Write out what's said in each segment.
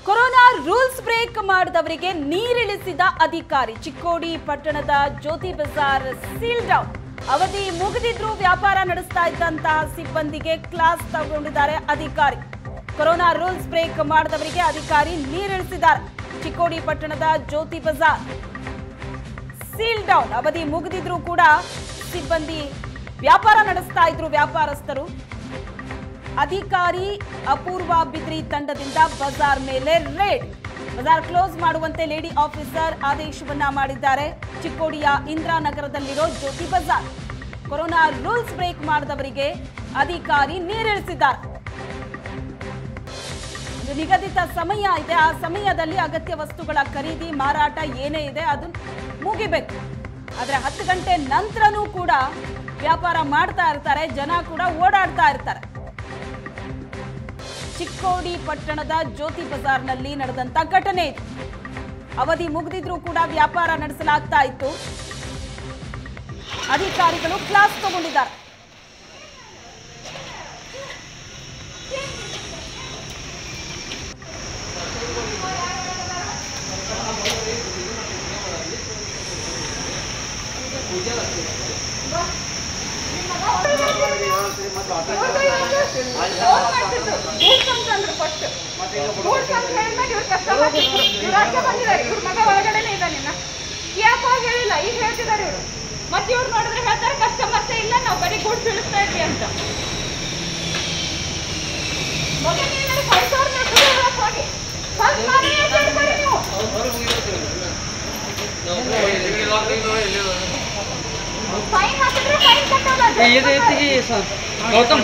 Corona rules break ಮಾಡಿದವರಿಗೆ ನೀರಿಳಿಸಿದ ಅಧಿಕಾರಿ ಚಿಕ್ಕೋಡಿ ಪಟ್ಟಣದ ಜ್ಯೋತಿ ಬಜಾರ್ ಸೀಲ್ ಡೌನ್ ಅವಧಿ ಮುಗಿದಿದ್ರೂ ವ್ಯಾಪಾರ ನಡೆಸ್ತಾ ಇದ್ದಂತಹ ಸಿಬ್ಬಂದಿಗೆ ಕ್ಲಾಸ್ ತಗೊಂಡಿದ್ದಾರೆ ಅಧಿಕಾರಿ ಕೊರೋನಾ ರೂಲ್ಸ್ ಬ್ರೇಕ್ ಮಾಡಿದವರಿಗೆ ಅಧಿಕಾರಿ ನೀರಿಳಿಸಿದ್ದಾರೆ ಚಿಕ್ಕೋಡಿ ಪಟ್ಟಣದ ಜ್ಯೋತಿ ಬಜಾರ್ ಸೀಲ್ ಡೌನ್ ಅವಧಿ ಮುಗಿದಿದ್ರೂ ಕೂಡ ಸಿಬ್ಬಂದಿ ವ್ಯಾಪಾರ ನಡೆಸ್ತಾ ಇದ್ರು ವ್ಯಾಪಾರಸ್ಥರು ಅಧಿಕಾರಿ ಅಪೂರ್ವ ಬಿದ್ರಿ ತಂಡದಿಂದ ಬಜಾರ್ ಮೇಲೆ ರೇಡ್ ಬಜಾರ್ ಕ್ಲೋಸ್ ಮಾಡುವಂತೆ ಲೇಡಿ ಆಫೀಸರ್ ಆದೇಶವನ್ನ ಮಾಡಿದ್ದಾರೆ ಚಿಕ್ಕೋಡಿಯ ಇಂದಿರಾನಗರದಲ್ಲಿರೋ ಜ್ಯೋತಿ ಬಜಾರ್ ಕೊರೋನಾ ರೂಲ್ಸ್ ಬ್ರೇಕ್ ಮಾಡಿದವರಿಗೆ ಅಧಿಕಾರಿ ನೀರಿಳಿಸಿದ್ದಾರೆ ಒಂದು ನಿಗದಿತ ಸಮಯ ಇದೆ ಆ ಸಮಯದಲ್ಲಿ ಅಗತ್ಯ ವಸ್ತುಗಳ ಖರೀದಿ ಮಾರಾಟ ಏನೇ ಇದೆ ಅದು ಮುಗಿಬೇಕು ಆದ್ರೆ ಹತ್ತು ಗಂಟೆ ನಂತರನೂ ಕೂಡ ವ್ಯಾಪಾರ ಮಾಡ್ತಾ ಇರ್ತಾರೆ ಜನ ಕೂಡ ಓಡಾಡ್ತಾ ಇರ್ತಾರೆ ಚಿಕ್ಕೋಡಿ ಪಟ್ಟಣದ ಜ್ಯೋತಿ ಬಜಾರ್ನಲ್ಲಿ ನಡೆದಂತ ಘಟನೆ ಇದು ಅವಧಿ ಮುಗಿದಿದ್ರೂ ಕೂಡ ವ್ಯಾಪಾರ ನಡೆಸಲಾಗ್ತಾ ಇತ್ತು ಅಧಿಕಾರಿಗಳು ಕ್ಲಾಸ್ ತಗೊಂಡಿದ್ದಾರೆ ಯಾಕೋ ಹೇಳಿಲ್ಲ ಈಗ ಹೇಳ್ತಿದ್ದಾರೆ ಇವರು ಮತ್ತೆ ಇವ್ರು ನೋಡಿದ್ರೆ ಹೇಳ್ತಾರೆ ಕಸ್ಟಮರ್ಸ್ ಇಲ್ಲ ನಾವು ಬರೀ ಗುಡ್ಸ್ ಇಳಿಸ್ತಾ ಇದ್ವಿ ಅಂತ ಮಗ ನೀನು ನನಗೆ ಕಳ್ಸೋರ್ನ ಸುಳ್ಳು ಹೇಳಕ್ ಹೋಗಿ ಸ್ವಲ್ಪ ನಾನೇ ಹೇಳ್ತಾರೆ ನೀವು ಫೈನ್ ಹಾಕಿದ್ರೆ ಫೈನ್ ಕಟ್ಟೋದು ಇದು ಎತ್ತಿಗೆ ಸ- ಗೌತಮ್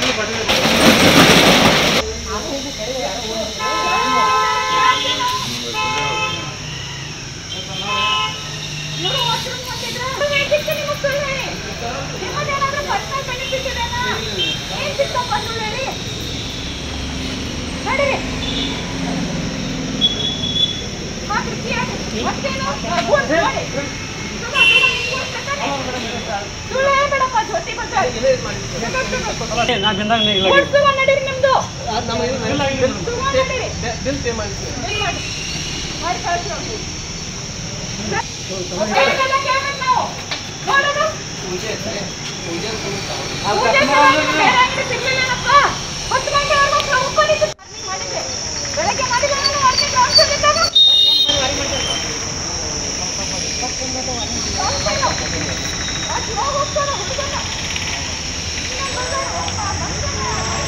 ಇವ್ರು ವಾಶ್ರೂಮ್ ಹೋಗಿದ್ರು. ಬೇಕಿತ್ತು ನಿಮಗೆ ಸುಳ್ಳು ಹೇಳಿ. ನಿಮ್ಮದೇನಾದ್ರೂ personal benefit ಇದೆನಾ? ಏನ್ ಸಿಕ್ತಪ್ಪ ಸುಳ್ಳು ಹೇಳಿ? ನಡೀರಿ. ಹಾಕ್ರಿ, key ಹಾಕ್ರಿ. ಮತ್ತೇನು? ಗೂಡ್ಸ್ ನೋಡಿ. ಸುಮ್ಮ, ಸುಮ್ಮ, ನಿಮ್ಗೆ ಗೂಡ್ಸ್ ಬೇಕಾನೆ? ಸುಳ್ಳು ಹೇಳ್ಬೇಡಪ್ಪ, ಜ್ಯೋತಿ ಬಜಾರ್. ನಾ ಬಿಂದಾಗ ಇಲ್ಲ ಗೂಡ್ಸ್ ತಗೊಂಡ್ ನಡೀರಿ ನಿಮ್ದು. ತಗೊಂಡ್ ನಡೀರಿ. ಬಿಲ್ ಮಾಡಿ. ಮಾಡಿ ಕಳ್ಸಿ ಅವ್ರಿಗೆ. ಹೇಳಿದ್ದೆಲ್ಲ ಕೇಳ್ಬೇಕು ನಾವು. ನೋಡೋದು. ಪೂಜೆ ಸಲುವಾಗಿ ಬೇರೆ ಅಂಗಡಿ ಸಿಗ್ಲಿಲ್ಲೇನಪ್ಪ? ಹತ್ತು ಗಂಟೆವರೆಗೂ ನಾವು ಉಳ್ಕೊಂಡಿದ್ದು ಮಾರ್ನಿಂಗ್ ಮಾಡಿದ್ದೆ. ಬೆಳಗ್ಗೆ ಮಾಡಿದ್ರೆ ನಾನು ಮಾರ್ಕೆಟ್ ಅನ್ಸೋದಿದ್ದಾಗ? ಅಷ್ಟು ಹೋಗ್ ಹೋಗ್ತಾನೆ ಹುಡುಗನ. ಇನ್ನೊಂದ್ ಬಂದಾನೆ, ಹೋಗ್ತಾ ಬಂದಾನೆ.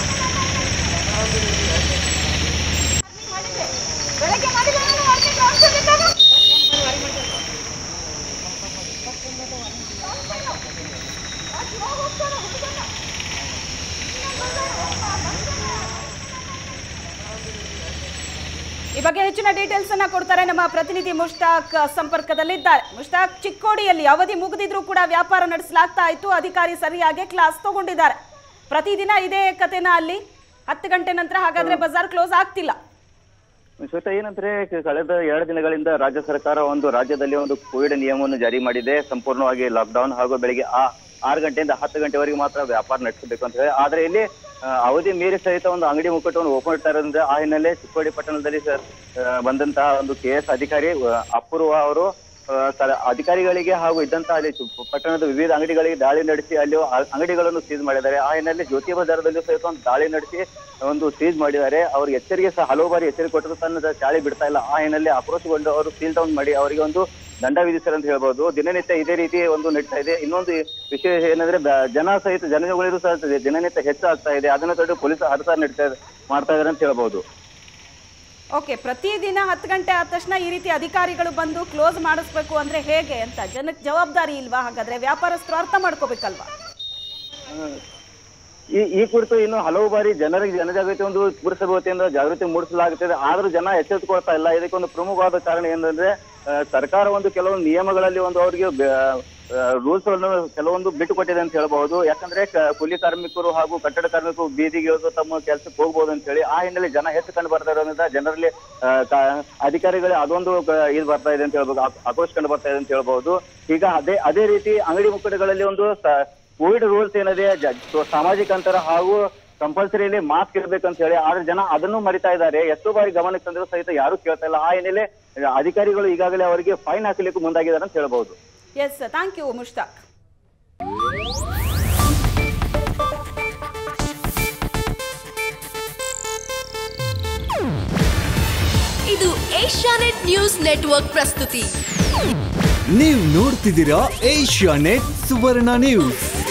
ಮಾರ್ನಿಂಗ್ ಮಾಡಿದ್ದೆ. ಬೆಳಗ್ಗೆ ಮಾಡಿದ್ರೆ ನಾನು ಮಾರ್ಕೆಟ್ ಅನ್ಸೋದಿದ್ದಾಗ? ಅಷ್ಟು ಹೋಗ್ ಹೋಗ್ತಾನೆ ಹುಡುಗನ. ಇನ್ನೊಂದ್ ಬಂದಾನೆ, ಹೋಗ್ತಾ ಬಂದಾನೆ. ಈ ಬಗ್ಗೆ ಹೆಚ್ಚಿನ ಡೀಟೇಲ್ಸ್ ಅನ್ನ ಕೊಡ್ತಾರೆ ನಮ್ಮ ಪ್ರತಿನಿಧಿ ಮುಷ್ತಾಕ್ ಸಂಪರ್ಕದಲ್ಲಿದ್ದಾರೆ ಮುಷ್ತಾಕ್ ಚಿಕ್ಕೋಡಿಯಲ್ಲಿ ಅವಧಿ ಮುಗಿದಿದ್ರೂ ಕೂಡ ವ್ಯಾಪಾರ ನಡೆಸಲಾಗ್ತಾ ಇತ್ತು ಅಧಿಕಾರಿ ಸರಿಯಾಗಿ ಕ್ಲಾಸ್ ತಗೊಂಡಿದ್ದಾರೆ ಪ್ರತಿದಿನ ಇದೇ ಕಥೆನ ಅಲ್ಲಿ ಹತ್ತು ಗಂಟೆ ನಂತರ ಹಾಗಾದ್ರೆ ಬಜಾರ್ ಕ್ಲೋಸ್ ಆಗ್ತಿಲ್ಲ ಶ್ವೇತಾ ಏನಂದ್ರೆ ಕ- ಕಳೆದ ಎರಡು ದಿನಗಳಿಂದ ರಾಜ್ಯ ಸರ್ಕಾರ ಒಂದು ರಾಜ್ಯದಲ್ಲಿ ಒಂದು ಕೋವಿಡ್ ನಿಯಮವನ್ನು ಜಾರಿ ಮಾಡಿದೆ ಸಂಪೂರ್ಣವಾಗಿ ಲಾಕ್ಡೌನ್ ಹಾಗೂ ಬೆಳಿಗ್ಗೆ ಆ ಆರು ಗಂಟೆಯಿಂದ ಹತ್ತು ಗಂಟೆವರೆಗೆ ಮಾತ್ರ ವ್ಯಾಪಾರ ನಡೆಸಬೇಕು ಅಂತ ಹೇಳಿ ಆದ್ರೆ ಇಲ್ಲಿ ಆ, ಅವಧಿ ಮೀರಿ ಸಹಿತ ಒಂದು ಅಂಗಡಿ ಮುಕ್ಕಟ್ಟವನ್ನು ಓಪನ್ ಇಡ್ತಾ ಇರೋದ್ರಿಂದ ಆ ಹಿನ್ನೆಲೆ ಚಿಕ್ಕೋಡಿ ಪಟ್ಟಣದಲ್ಲಿ ಸರ್ ಆ, ಬಂದಂತಹ ಒಂದು ಕೆ ಎಸ್ ಅಧಿಕಾರಿ ಆ, ಅಪೂರ್ವ ಅವರು ಆ, ತರ- ಅಧಿಕಾರಿಗಳಿಗೆ ಹಾಗೂ ಇದ್ದಂತಹ ಅಲ್ಲಿ ಚು- ಪಟ್ಟಣದ ವಿವಿಧ ಅಂಗಡಿಗಳಿಗೆ ದಾಳಿ ನಡೆಸಿ ಅಲ್ಲಿ ಆ- ಅಂಗಡಿಗಳನ್ನು ಸೀಸ್ ಮಾಡಿದ್ದಾರೆ ಆ ಹಿನ್ನೆಲೆ ಜ್ಯೋತಿ ಬಜಾರದಲ್ಲೂ ಸಹಿತ ಒಂದು ದಾಳಿ ನಡೆಸಿ ಒಂದು ಸೀಸ್ ಮಾಡಿದ್ದಾರೆ ಅವ್ರಿಗೆ ಎಚ್ಚರಿಕೆ ಸಹ ಹಲವು ಬಾರಿ ಎಚ್ಚರಿಕೆ ಕೊಟ್ಟರು ತನ್ನ ಚಾಳಿ ಬಿಡ್ತಾ ಇಲ್ಲ ಆ ಹಿನ್ನೆಲೆ ಆಕ್ರೋಶಗೊಂಡು ಅವರು ಸೀಲ್ ಡೌನ್ ಮಾಡಿ ಅವರಿಗೆ ಒಂದು ದಂಡ ವಿಧಿಸ್ತಾರೆ ಅಂತ ಹೇಳ್ಬೋದು ದಿನನಿತ್ಯ ಇದೇ ರೀತಿ ಒಂದು ನಡೀತಾ ಇದೆ ಇನ್ನೊಂದು ವಿಷಯ ಏನಂದ್ರೆ ಬ- ಜನ ಸಹಿತ ಜನಗಳಿಗೂ ಸಹ ದಿನನಿತ್ಯ ಹೆಚ್ಚಾಗ್ತಾ ಇದೆ ಅದನ್ನ ತಡೆದು ಪೊಲೀಸ್ ಹರಸಾರ ನಡೀತಾ ಮಾಡ್ತಾ ಇದಾರೆ ಅಂತ ಹೇಳ್ಬೋದು ಓಕೆ ಪ್ರತಿದಿನ ಹತ್ತು ಗಂಟೆ ಆದ ತಕ್ಷಣ ಈ ರೀತಿ ಅಧಿಕಾರಿಗಳು ಬಂದು ಕ್ಲೋಸ್ ಮಾಡಿಸ್ಬೇಕು ಅಂದ್ರೆ ಹೇಗೆ ಅಂತ ಜನಕ್ಕೆ ಜವಾಬ್ದಾರಿ ಇಲ್ವಾ ಹಾಗಾದ್ರೆ ವ್ಯಾಪಾರಸ್ಥರು ಅರ್ಥ ಮಾಡ್ಕೋಬೇಕಲ್ವಾ ಈ ಈ ಕುರಿತು ಇನ್ನು ಹಲವು ಬಾರಿ ಜನರಿಗೆ ಜನಜಾಗೃತಿ ಒಂದು ಪುರಸಭೆ ವತಿಯಿಂದ ಜಾಗೃತಿ ಮೂಡಿಸಲಾಗುತ್ತಿದೆ ಆದ್ರೂ ಜನ ಎಚ್ಚೆತ್ತುಕೊಳ್ತಾ ಇಲ್ಲ ಇದಕ್ಕೆ ಒಂದು ಪ್ರಮುಖವಾದ ಕಾರಣ ಏನಂದ್ರೆ ಆ, ಸರ್ಕಾರ ಒಂದು ಕೆಲವೊಂದು ನಿಯಮಗಳಲ್ಲಿ ಒಂದು ಅವರಿಗೆ ರೂಲ್ಸ್ ಗಳನ್ನು ಕೆಲವೊಂದು ಬಿಟ್ಟು ಕೊಟ್ಟಿದೆ ಅಂತ ಹೇಳ್ಬಹುದು ಯಾಕಂದ್ರೆ ಕ- ಕೂಲಿ ಕಾರ್ಮಿಕರು ಹಾಗೂ ಕಟ್ಟಡ ಕಾರ್ಮಿಕರು ಬೀದಿಗೆ ಇಳಿದು ತಮ್ಮ ಕೆಲಸಕ್ಕೆ ಹೋಗ್ಬೋದು ಅಂತ ಹೇಳಿ ಆ ಹಿನ್ನೆಲೆ ಜನ ಹೆಚ್ಚು ಕಂಡು ಬರ್ತಾ ಇರೋದ್ರಿಂದ ಜನರಲ್ಲಿ ಆ, ಕ- ಅಧಿಕಾರಿಗಳೇ ಅದೊಂದು ಕ- ಇದು ಬರ್ತಾ ಇದೆ ಅಂತ ಹೇಳ್ಬೋದು ಆ- ಆಕ್ರೋಶ ಕಂಡು ಬರ್ತಾ ಇದೆ ಅಂತ ಹೇಳ್ಬಹುದು ಈಗ ಅದೇ ಅದೇ ರೀತಿ ಅಂಗಡಿ ಮುಕ್ಕಟಗಳಲ್ಲಿ ಒಂದು ಸ- ಕೋವಿಡ್ ರೂಲ್ಸ್ ಏನಿದೆ ಜ- ಸೊ ಸಾಮಾಜಿಕ ಅಂತರ ಹಾಗೂ ಕಂಪಲ್ಸರಿಲಿ ಮಾಸ್ಕ್ ಇರ್ಬೇಕಂತ ಹೇಳಿ ಆದ್ರೆ ಜನ ಅದನ್ನು ಮರಿತಾ ಇದ್ದಾರೆ ಎಷ್ಟೋ ಬಾರಿ ಗಮನಕ್ಕೆ ತಂದ್ರು ಸಹಿತ ಯಾರು ಕೇಳ್ತಾ ಇಲ್ಲ ಆ ಹಿನ್ನೆಲೆ ಅಧಿಕಾರಿಗಳು ಈಗಾಗಲೇ ಅವರಿಗೆ ಫೈನ್ ಹಾಕಲಿಕ್ಕೂ ಮುಂದಾಗಿದ್ದಾರೆ ಅಂತ ಹೇಳ್ಬಹುದು ಎಸ್ ಥ್ಯಾಂಕ್ ಯು ಮುಷ್ತಾಕ್ ಇದು ಏಷ್ಯಾನೆಟ್ ನ್ಯೂಸ್ ನೆಟ್ವರ್ಕ್ ಪ್ರಸ್ತುತಿ ನೀವು ನೋಡ್ತಿದ್ದೀರಾ ಏಷ್ಯಾ ನೆಟ್ ಸುವರ್ಣ ನ್ಯೂಸ್